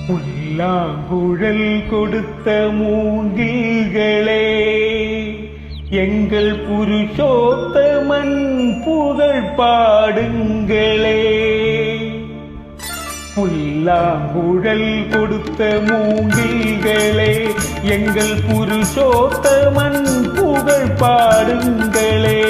புல்லாங்குழல் கொடுத்த மூங்கில்களே எங்கள் புருஷோத்தமன் புகழ் பாடுங்களே புல்லாங்குழல் கொடுத்த மூங்கில்களே எங்கள் புருஷோத்தமன் புகழ் பாடுங்களே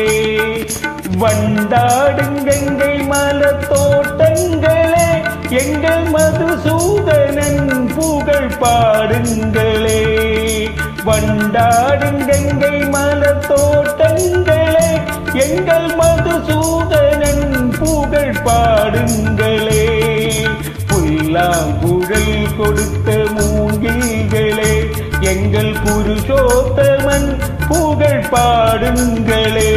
வண்டாடுங்கங்கை மலர் தோட்டங்களே எங்கள் மதுசூதனன் புகழ் பாடுங்களே வண்டாடுங்கங்கை மலர் தோட்டங்களே எங்கள் மதுசூதனன் புகழ் பாடுங்களே புல்லாங்குழல் கொடுத்த மூங்கில்களே எங்கள் புருஷோத்தமன் புகழ் பாடுங்களே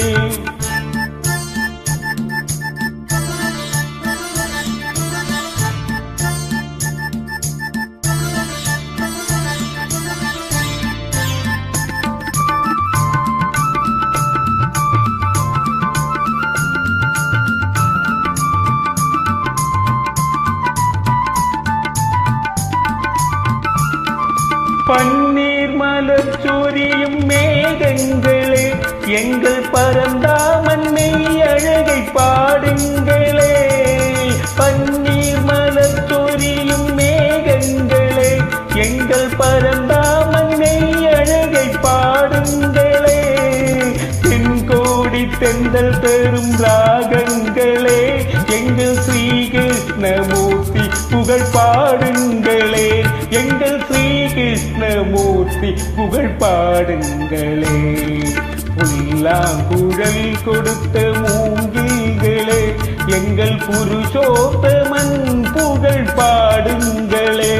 பன்னீர் மலர் சொரியும் மேகங்களே எங்கள் பரந்தாமன் மெய் அழகை பாடுங்களே பன்னீர் மலர் சொரியும் மேகங்களே எங்கள் பரந்தாமன் மெய் அழகை பாடுங்களே தென்கோடி தெந்தல் பெறும் ராகங்களே எங்கள் ஸ்ரீகிருஷ்ணமூர்த்தி புகழ் பாடுங்களே எங்கள் ஸ்ரீகிருஷ்ணமூர்த்தி புகழ் பாடுங்களே புல்லாங்குழல் கொடுத்த மூங்கில்களே எங்கள் புருஷோத்தமன் புகழ் பாடுங்களே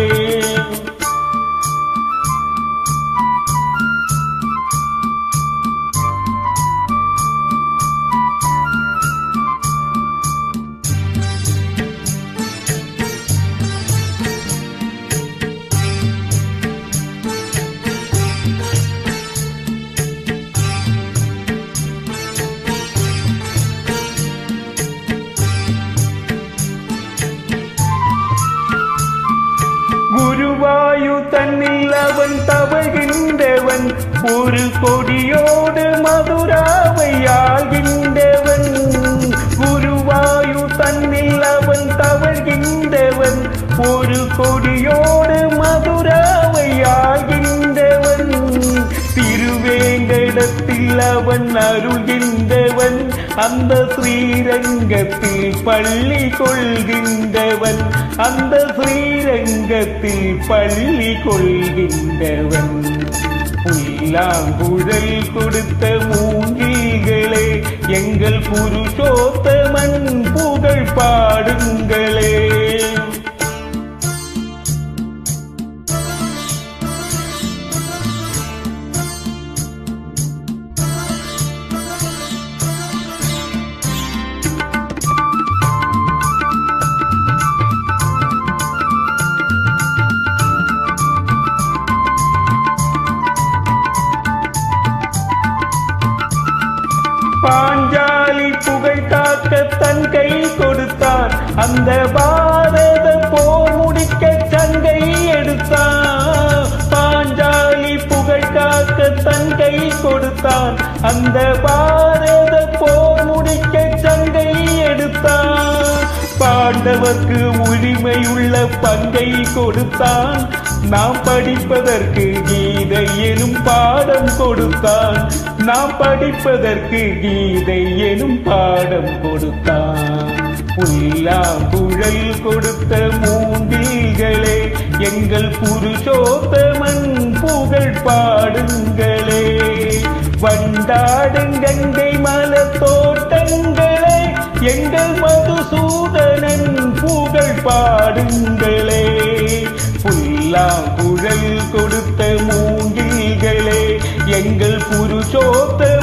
குருவாயு தன்னில் அவன் தவழ்கின்றவன் ஒரு கொடியோடு மதுராவை ஆள்கின்றவன் குருவாயு தன்னில் அவன் தவழ்கின்றவன் ஒரு கொடியோடு மதுராவை ஆள்கின்றவன் திருவேங்கடத்தில் அவன் அருள்கின்றவன் அந்த ஸ்ரீரங்கத்தில் பள்ளி கொள்கின்றவன் அந்த ஸ்ரீரங்கத்தில் பள்ளி கொள்கின்றவன் புல்லாங்குழல் கொடுத்த மூங்கில்களே எங்கள் புருஷோத்தமன் புகழ் பாடுங்களே பாஞ்சாலி புகழ் காக்க தன் கை கொடுத்தான் அந்த பாரத போர் முடிக்க சங்கை எடுத்தான் பாஞ்சாலி புகழ் காக்க தன் கை கொடுத்தான் அந்த பாரத போர் முடிக்க சங்கை எடுத்தான் பாண்டவர்க்கு உரிமையுள்ள பங்கை கொடுத்தான் நாம் படிப்பதற்கு கீதை எனும் பாடம் கொடுத்தான் நாம் படிப்பதற்கு கீதை எனும் பாடம் கொடுத்தான் புல்லாங்குழல் கொடுத்த மூங்கில்களே எங்கள் புருஷோத்தமன் புகழ் பாடுங்களே வண்டாடுங்கங்கை மலர் தோட்டங்களே எங்கள் மதுசூதனன் புகழ் பாடுங்களே புல்லாங்குழல் கொடுத்த மூங்கில்களே எங்கள் புருஷோத்தமன்